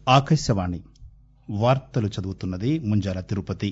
ఆకాశవాణి వార్తలు చదువుతున్నది Munjala Tirupati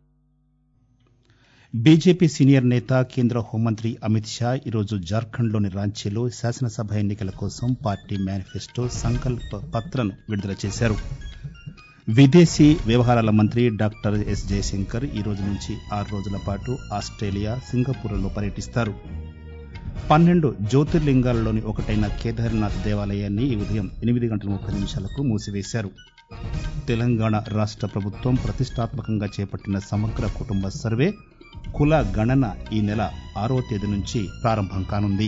BJP senior నేత కేంద్ర హోంమంత్రి అమిత్ షా ఈరోజు జార్ఖండ్లోని రాంచీలో శాసనసభ ఎన్నికల కోసం పార్టీ మేనిఫెస్టో సంకల్ప పత్రను విడుదల చేశారు విదేశీ వ్యవహారాల మంత్రి డాక్టర్ ఎస్ జయశంకర్ ఈ రోజు నుంచి ఆరు రోజుల పాటు ఆస్టేలియా సింగపూర్లలో పర్యటిస్తారు పన్నెండు జ్యోతిర్లింగాలలోని ఒకటైన కేదార్నాథ్ దేవాలయాన్ని ఈ ఉదయం ఎనిమిది గంటల ముప్పై నిమిషాలకు మూసివేశారు తెలంగాణ రాష్ట ప్రభుత్వం ప్రతిష్టాత్మకంగా చేపట్టిన సమగ్ర కుటుంబ సర్వే కుల గణన ఈ నెల ఆరో తేదీ నుంచి ప్రారంభం కానుంది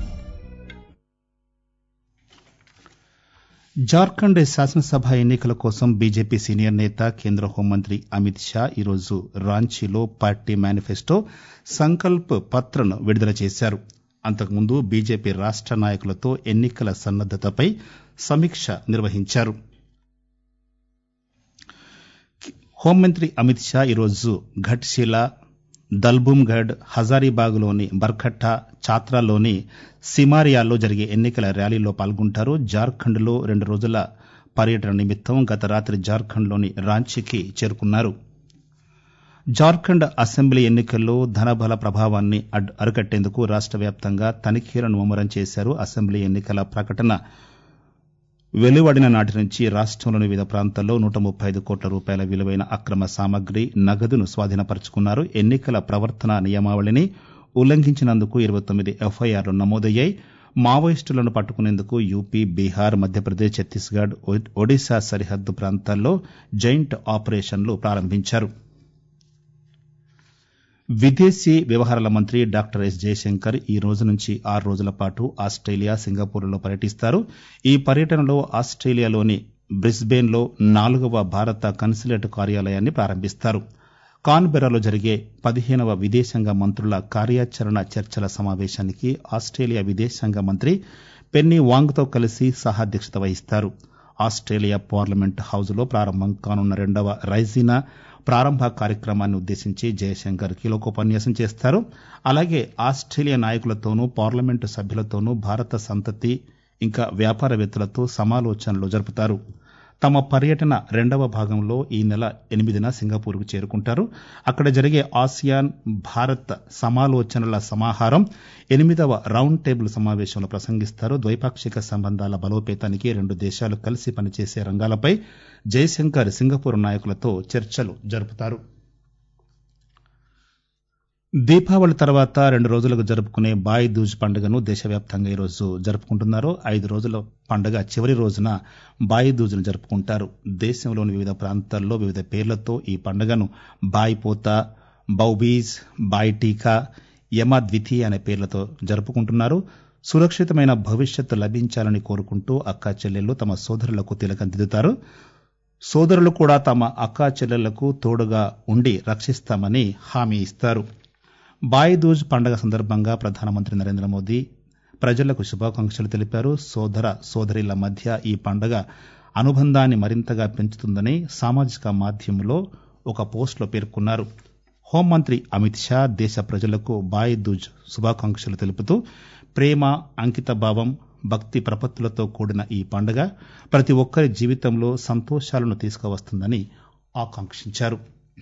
జార్ఖండ్ శాసనసభ ఎన్నికల కోసం బీజేపీ సీనియర్ నేత కేంద్ర హోంమంత్రి అమిత్ షా ఈరోజు రాంచీలో పార్టీ మేనిఫెస్టో సంకల్ప్ పత్రను విడుదల చేశారు అంతకుముందు బీజేపీ రాష్ట నాయకులతో ఎన్నికల సన్నద్దతపై సమీక్ష నిర్వహించారు హోంమంత్రి అమిత్ షా ఈరోజు ఘట్శిలా దల్బుమ్గఢ్ హజారీబాగ్లోని బర్ఖట్టా ఛాత్రాలోని సిమారియాల్లో జరిగే ఎన్నికల ర్యాలీలో పాల్గొంటారు జార్ఖండ్లో రెండు రోజుల పర్యటన నిమిత్తం గత రాత్రి జార్ఖండ్లోని రాంచీకి చేరుకున్నారు జార్ఖండ్ అసెంబ్లీ ఎన్నికల్లో ధనబల ప్రభావాన్ని అరికట్టేందుకు రాష్ట వ్యాప్తంగా తనిఖీలను ముమ్మరం చేశారు అసెంబ్లీ ఎన్నికల ప్రకటన వెలువడిన నాటి నుంచి రాష్టంలోని వివిధ ప్రాంతాల్లో నూట ముప్పై ఐదు కోట్ల రూపాయల విలువైన అక్రమ సామగ్రి నగదును స్వాధీనపరుచుకున్నారు ఎన్నికల ప్రవర్తన నియమావళిని ఉల్లంఘించినందుకు ఇరవై తొమ్మిది ఎఫ్ఐఆర్లు నమోదయ్యాయి మావోయిస్టులను పట్టుకునేందుకు యూపీ బీహార్ మధ్యప్రదేశ్ ఛత్తీస్గఢ్ ఒడిశా సరిహద్దు ప్రాంతాల్లో జైంట్ ఆపరేషన్లు ప్రారంభించారు విదేశీ వ్యవహారాల మంత్రి డాక్టర్ ఎస్ జయశంకర్ ఈ రోజు నుంచి ఆరు రోజుల పాటు ఆస్టేలియా సింగపూర్లలో పర్యటిస్తారు ఈ పర్యటనలో ఆస్టేలియాలోని బ్రిస్బేన్లో నాలుగవ భారత కన్సులేట్ కార్యాలయాన్ని ప్రారంభిస్తారు కాన్బెరాలో జరిగే పదిహేనవ విదేశాంగ మంత్రుల కార్యాచరణ చర్చల సమావేశానికి ఆస్టేలియా విదేశాంగ మంత్రి పెన్నీ వాంగ్తో కలిసి సహాధ్యక్షత వహిస్తారు ఆస్టేలియా పార్లమెంట్ హౌజ్లో ప్రారంభం కానున్న రెండవ రైజీనా ప్రారంభ కార్యక్రమాన్ని ఉద్దేశించి జయశంకర్ కీలకోపన్యాసం చేస్తారు అలాగే ఆస్టేలియా నాయకులతోనూ పార్లమెంటు సభ్యులతోనూ భారత సంతతి ఇంకా వ్యాపారవేత్తలతో సమాలోచనలు జరుపుతారు తమ పర్యటన రెండవ భాగంలో ఈ నెల ఎనిమిదిన సింగపూర్కు చేరుకుంటారు అక్కడ జరిగే ఆసియాన్ భారత్ సమాలోచనల సమాహారం ఎనిమిదవ రౌండ్ టేబుల్ సమావేశంలో ప్రసంగిస్తారు ద్వైపాక్షిక సంబంధాల బలోపేతానికి రెండు దేశాలు కలిసి పనిచేసే రంగాలపై జయశంకర్ సింగపూర్ నాయకులతో చర్చలు జరుపుతారు దీపావళి తర్వాత రెండు రోజులకు జరుపుకునే బాయ్ దూజ్ పండుగను దేశవ్యాప్తంగా ఈరోజు జరుపుకుంటున్నారు ఐదు రోజుల పండుగ చివరి రోజున బాయ్ దూజ్ను జరుపుకుంటారు దేశంలోని వివిధ ప్రాంతాల్లో వివిధ పేర్లతో ఈ పండుగను బాయ్ పోతా బౌబీజ్ బాయ్ టీకా యమా ద్వితీయ అనే పేర్లతో జరుపుకుంటున్నారు సురక్షితమైన భవిష్యత్తు లభించాలని కోరుకుంటూ అక్కా చెల్లెళ్లు తమ సోదరులకు తిలకం దిద్దుతారు సోదరులు కూడా తమ అక్కా చెల్లెళ్లకు తోడుగా ఉండి రక్షిస్తామని హామీ ఇస్తారు బాయిదూజ్ పండుగ సందర్భంగా ప్రధానమంత్రి నరేంద్ర మోదీ ప్రజలకు శుభాకాంక్షలు తెలిపారు సోదర సోదరిల మధ్య ఈ పండుగ అనుబంధాన్ని మరింతగా పెంచుతుందని సామాజిక మాధ్యమంలో ఒక పోస్టులో పేర్కొన్నారు హోంమంత్రి అమిత్ షా దేశ ప్రజలకు బాయిదూజ్ శుభాకాంక్షలు తెలుపుతూ ప్రేమ అంకితభావం భక్తి ప్రపత్తులతో కూడిన ఈ పండుగ ప్రతి ఒక్కరి జీవితంలో సంతోషాలను తీసుకువస్తుందని ఆకాంక్షించారు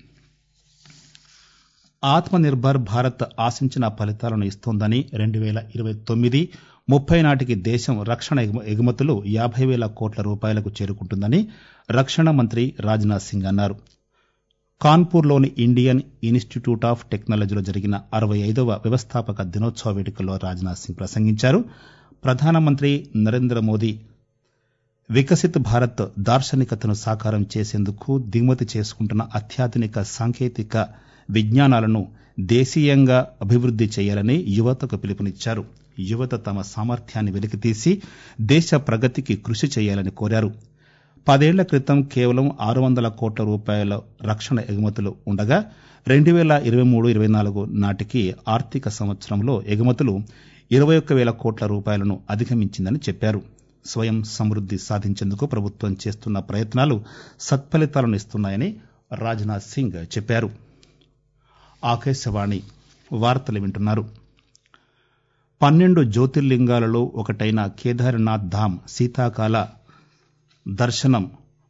ఆత్మ నిర్భర్ భారత్ ఆశించిన ఫలితాలను ఇస్తోందని రెండు వేల ఇరవై తొమ్మిది ముప్పై నాటికి దేశం రక్షణ ఎగుమతులు యాభై వేల కోట్ల రూపాయలకు చేరుకుంటుందని రక్షణ మంత్రి రాజ్నాథ్ సింగ్ అన్నారు కాన్పూర్లోని ఇండియన్ ఇన్స్టిట్యూట్ ఆఫ్ టెక్నాలజీలో జరిగిన అరవై ఐదవ వ్యవస్థాపక దినోత్సవ వేడుకల్లో రాజ్నాథ్ సింగ్ ప్రసంగించారు ప్రధానమంత్రి నరేంద్ర మోదీ వికసిత్ భారత్ దార్శనికతను సాకారం చేసేందుకు దిగుమతి చేసుకుంటున్న అత్యాధునిక సాంకేతిక విజ్ఞానాలను దేశీయంగా అభివృద్ది చేయాలని యువతకు పిలుపునిచ్చారు యువత తమ సామర్థ్యాన్ని వెలికితీసి దేశ ప్రగతికి కృషి చేయాలని కోరారు పదేళ్ల క్రితం కేవలం ఆరు వందల కోట్ల రూపాయల రక్షణ ఎగుమతులు ఉండగా రెండు వేల ఇరవై మూడు ఇరవై నాలుగు నాటికి ఆర్థిక సంవత్సరంలో ఎగుమతులు ఇరవై ఒక్క వేల కోట్ల రూపాయలను అధిగమించిందని చెప్పారు స్వయం సమృద్ది సాధించేందుకు ప్రభుత్వం చేస్తున్న ప్రయత్నాలు సత్ఫలితాలను ఇస్తున్నాయని రాజ్నాథ్ సింగ్ చెప్పారు ఆకాశవాణి వార్తలు వింటున్నారు పన్నెండు జ్యోతిర్లింగాలలో ఒకటైన కేదార్నాథ్ ధామ్ శీతాకాల దర్శనం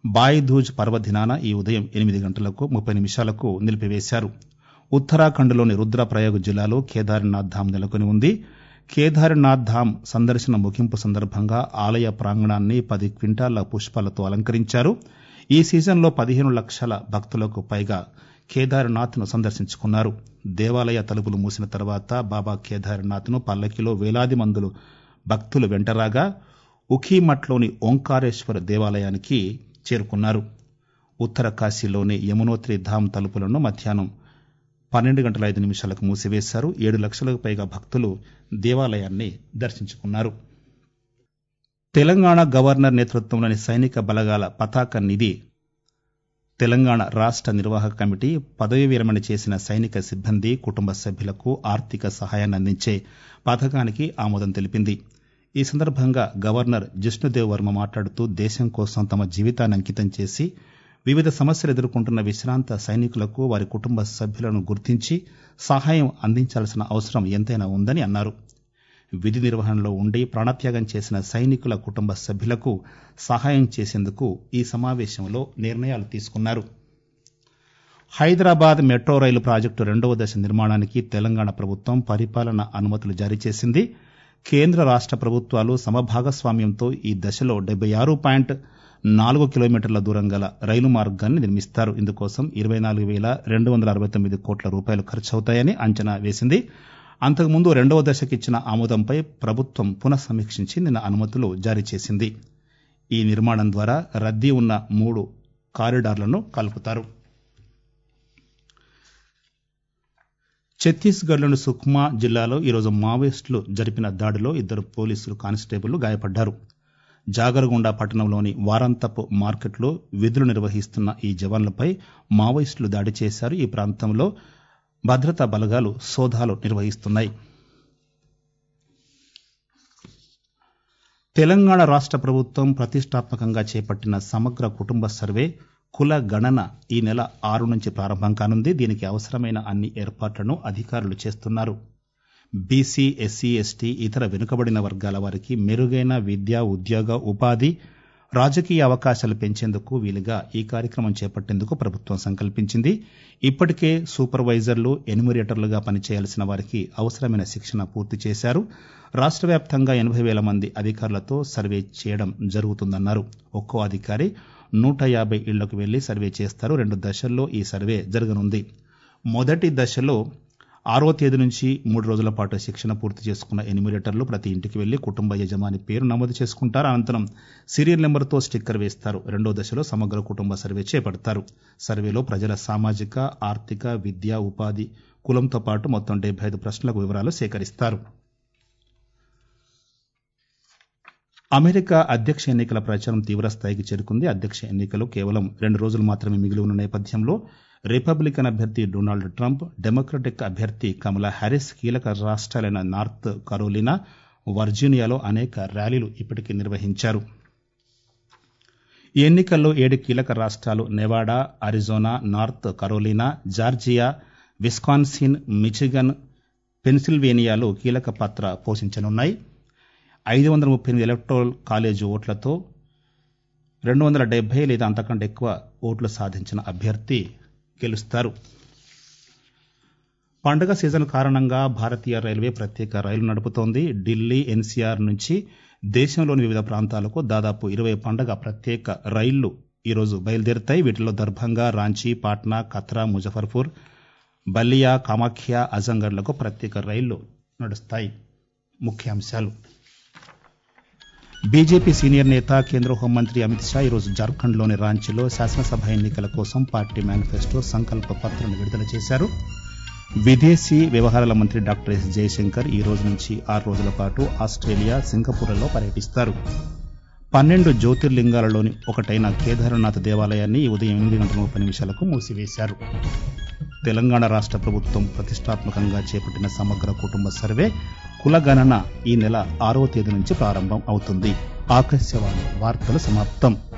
బాయిదూజ్ పర్వదినాన ఈ ఉదయం ఎనిమిది గంటలకు ముప్పై నిమిషాలకు నిలిపివేశారు ఉత్తరాఖండ్లోని రుద్రప్రయాగ్ జిల్లాలో కేదార్నాథ్ ధామ్ నెలకొని ఉంది కేదార్నాథ్ ధామ్ సందర్శన ముగింపు సందర్భంగా ఆలయ ప్రాంగణాన్ని పది క్వింటాళ్ల పుష్పాలతో అలంకరించారు ఈ సీజన్లో పదిహేను లక్షల భక్తులకు పైగా కేదార్నాథ్ ను సందర్శించుకున్నారు దేవాలయ తలుపులు మూసిన తర్వాత బాబా కేదార్నాథ్ ను పల్లకిలో వేలాది మందులు భక్తులు వెంటరాగా ఉఖీమఠ్లోని ఓంకారేశ్వర దేవాలయానికి చేరుకున్నారు ఉత్తర కాశీలోని యమునోత్రి ధామ్ తలుపులను మధ్యాహ్నం పన్నెండు గంటల ఐదు నిమిషాలకు మూసివేశారు ఏడు లక్షలకు పైగా భక్తులు దేవాలయాన్ని దర్శించుకున్నారు తెలంగాణ గవర్నర్ నేతృత్వంలోని సైనిక బలగాల పతాక నిధి తెలంగాణ రాష్ట్ర నిర్వాహక కమిటీ పదవీ విరమణ చేసిన సైనిక సిబ్బంది కుటుంబ సభ్యులకు ఆర్థిక సహాయాన్ని అందించే పథకానికి ఆమోదం తెలిపింది ఈ సందర్భంగా గవర్నర్ జిష్ణుదేవ్ వర్మ మాట్లాడుతూ దేశం కోసం తమ జీవితాన్ని అంకితం చేసి వివిధ సమస్యలు ఎదుర్కొంటున్న విశ్రాంత సైనికులకు వారి కుటుంబ సభ్యులను గుర్తించి సహాయం అందించాల్సిన అవసరం ఎంతైనా ఉందని అన్నారు విధి నిర్వహణలో ఉండి ప్రాణత్యాగం చేసిన సైనికుల కుటుంబ సభ్యులకు సహాయం చేసేందుకు ఈ సమావేశంలో నిర్ణయాలు తీసుకున్నారు హైదరాబాద్ మెట్రో రైలు ప్రాజెక్టు రెండవ దశ నిర్మాణానికి తెలంగాణ ప్రభుత్వం పరిపాలన అనుమతులు జారీ చేసింది కేంద్ర రాష్ట ప్రభుత్వాలు సమభాగస్వామ్యంతో ఈ దశలో డెబ్బై ఆరు పాయింట్ నాలుగు కిలోమీటర్ల దూరం గల రైలు మార్గాన్ని నిర్మిస్తారు ఇందుకోసం ఇరవై నాలుగు వేల రెండు వందల అరవై తొమ్మిది కోట్ల రూపాయలు ఖర్చవుతాయని అంచనా వేసింది అంతకుముందు రెండవ దశకి ఇచ్చిన ఆమోదంపై ప్రభుత్వం పునఃసమీక్షించి నిన్న అనుమతులు జారీ చేసింది ఈ నిర్మాణం ద్వారా రద్దీ ఉన్న మూడు కారిడార్లను కలుపుతారు ఛత్తీస్గఢ్లోని సుక్మా జిల్లాలో ఈరోజు మావోయిస్టులు జరిపిన దాడిలో ఇద్దరు పోలీసులు కానిస్టేబుళ్లు గాయపడ్డారు జాగరగుండ పట్టణంలోని వారాంతపు మార్కెట్లో విధులు నిర్వహిస్తున్న ఈ జవాన్లపై మావోయిస్టులు దాడి చేశారు ఈ ప్రాంతంలో భద్రతా బలగాలు సోదాలు నిర్వహిస్తున్నాయి తెలంగాణ రాష్ట ప్రభుత్వం ప్రతిష్టాత్మకంగా చేపట్టిన సమగ్ర కుటుంబ సర్వే కుల గణన ఈ నెల ఆరు నుంచి ప్రారంభం కానుంది దీనికి అవసరమైన అన్ని ఏర్పాట్లను అధికారులు చేస్తున్నారు బీసీ ఎస్సీ ఎస్టీ ఇతర వెనుకబడిన వర్గాల వారికి మెరుగైన విద్య ఉద్యోగ ఉపాధి రాజకీయ అవకాశాలు పెంచేందుకు వీలుగా ఈ కార్యక్రమం చేపట్టేందుకు ప్రభుత్వం సంకల్పించింది ఇప్పటికే సూపర్వైజర్లు ఎన్యూమరేటర్లుగా పనిచేయాల్సిన వారికి అవసరమైన శిక్షణ పూర్తి చేశారు రాష్ట్ర వ్యాప్తంగా ఎనభై వేల మంది అధికారులతో సర్వే చేయడం జరుగుతుందన్నారు ఒక్కో అధికారి నూట యాభై ఇళ్లకు వెళ్లి సర్వే చేస్తారు రెండు దశల్లో ఈ సర్వే జరగనుంది మొదటి దశలో ఆరో తేదీ నుంచి మూడు రోజుల పాటు శిక్షణ పూర్తి చేసుకున్న ఎన్యూమరేటర్లు ప్రతి ఇంటికి వెళ్లి కుటుంబ యజమాని పేరు నమోదు చేసుకుంటారు అనంతరం సీరియల్ నెంబర్తో స్టిక్కర్ వేస్తారు రెండో దశలో సమగ్ర కుటుంబ సర్వే చేపడతారు సర్వేలో ప్రజల సామాజిక ఆర్థిక విద్య ఉపాధి కులంతో పాటు మొత్తం డెబ్బై ఐదు ప్రశ్నలకు వివరాలు సేకరిస్తారు అమెరికా అధ్యక్ష ఎన్నికల ప్రచారం తీవ్రస్థాయికి చేరుకుంది అధ్యక్ష ఎన్నికలు కేవలం రెండు రోజులు మాత్రమే మిగిలి ఉన్న నేపథ్యంలో రిపబ్లికన్ అభ్యర్థి డొనాల్డ్ ట్రంప్ డెమోక్రటిక్ అభ్యర్థి కమలా హ్యారిస్ కీలక రాష్ట్రాలైన నార్త్ కరోలినా వర్జీనియాలో అనేక ర్యాలీలు ఇప్పటికే నిర్వహించారు ఈ ఎన్నికల్లో ఏడు కీలక రాష్ట్రాలు Nevada Arizona North Carolina Georgia Wisconsin Michigan పెన్సిల్వేనియాలో కీలక పాత్ర పోషించనున్నాయి ఐదు వందల ముప్పై ఎనిమిది ఎలక్టోరల్ కాలేజీ ఓట్లతో రెండు వందల డెబ్బై లేదా అంతకంటే ఎక్కువ ఓట్లు సాధించిన అభ్యర్థి గెలుస్తారు పండుగ సీజన్ కారణంగా భారతీయ రైల్వే ప్రత్యేక రైలు నడుపుతోంది ఢిల్లీ ఎన్సీఆర్ నుంచి దేశంలోని వివిధ ప్రాంతాలకు దాదాపు ఇరవై పండుగ ప్రత్యేక రైళ్లు ఈరోజు బయలుదేరుతాయి వీటిలో దర్భంగా రాంచీ పాట్నా కత్రా ముజఫర్పూర్ బల్లియా కామాఖ్య అజంగఢ్లకు ప్రత్యేక రైళ్లు నడుస్తాయి ముఖ్యాంశాలు బీజేపీ సీనియర్ నేత కేంద్ర హోంమంత్రి అమిత్ షా ఈరోజు జార్ఖండ్లోని రాంచీలో శాసనసభ ఎన్నికల కోసం పార్టీ మేనిఫెస్టో సంకల్ప పత్రాన్ని విడుదల చేశారు విదేశీ వ్యవహారాల మంత్రి డాక్టర్ ఎస్ జయశంకర్ ఈ రోజు నుంచి ఆరు రోజుల పాటు ఆస్ట్రేలియా సింగపూర్లలో పర్యటిస్తారు పన్నెండు జ్యోతిర్లింగాలలోని ఒకటైన కేదార్నాథ్ దేవాలయాన్ని ఈ ఉదయం ఎనిమిది గంటల ముప్పై నిమిషాలకు మూసివేశారు తెలంగాణ రాష్ట్ర ప్రభుత్వం ప్రతిష్టాత్మకంగా చేపట్టిన సమగ్ర కుటుంబ సర్వే కులగణన ఈ నెల ఆరవ తేదీ నుంచి ప్రారంభం అవుతుంది ఆకాశవాణి వార్తలు సమాప్తం